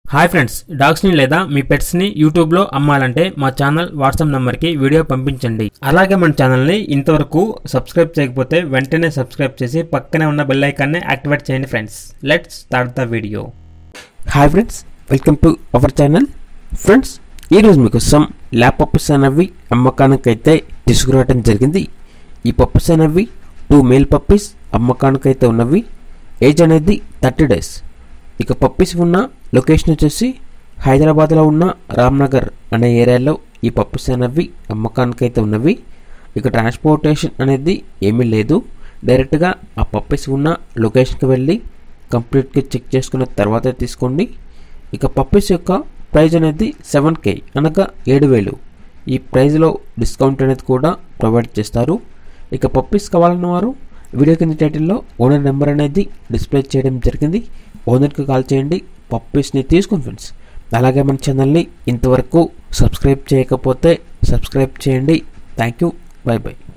hi friends డాగ్స్ని లేదా మీ పెట్స్ని యూట్యూబ్లో అమ్మాలంటే మా ఛానల్ వాట్సాప్ నెంబర్కి వీడియో పంపించండి అలాగే మన ఛానల్ని ఇంతవరకు సబ్స్క్రైబ్ చేయకపోతే వెంటనే సబ్స్క్రైబ్ చేసి పక్కనే ఉన్న బెల్ ఐకాన్ని యాక్టివేట్ చేయండి friends let's start the video hi friends welcome to our channel friends ఈరోజు మీకోసం ల్యాప్ పప్పీస్ అనేవి అమ్మకానికైతే తీసుకురావడం జరిగింది ఈ పప్పీస్ అనేవి టూ మేల్ పప్పీస్ అమ్మకానికైతే ఉన్నవి ఏజ్ అనేది థర్టీ డేస్ ఇక పప్పీస్ ఉన్న లొకేషన్ వచ్చేసి హైదరాబాద్లో ఉన్న రామ్నగర్ అనే ఏరియాలో ఈ పప్పీస్ అనేవి అమ్మకానికైతే ఉన్నవి ఇక ట్రాన్స్పోర్టేషన్ అనేది ఏమీ లేదు డైరెక్ట్గా ఆ పప్పీస్ ఉన్న లొకేషన్కి వెళ్ళి కంప్లీట్గా చెక్ చేసుకున్న తర్వాత తీసుకోండి ఇక పప్పీస్ యొక్క ప్రైస్ అనేది సెవెన్ కే అనగా ఏడు వేలు ఈ ప్రైస్లో డిస్కౌంట్ అనేది కూడా ప్రొవైడ్ చేస్తారు ఇక పప్పీస్ కావాలన్న వారు వీడియో కింద టైటిల్లో ఓనర్ నెంబర్ అనేది డిస్ప్లే చేయడం జరిగింది ఓనర్కి కాల్ చేయండి పప్పీస్ని తీసుకోండి ఫ్రెండ్స్ అలాగే మన ఛానల్ని ఇంతవరకు సబ్స్క్రైబ్ చేయకపోతే సబ్స్క్రైబ్ చేయండి థ్యాంక్ యూ బై బై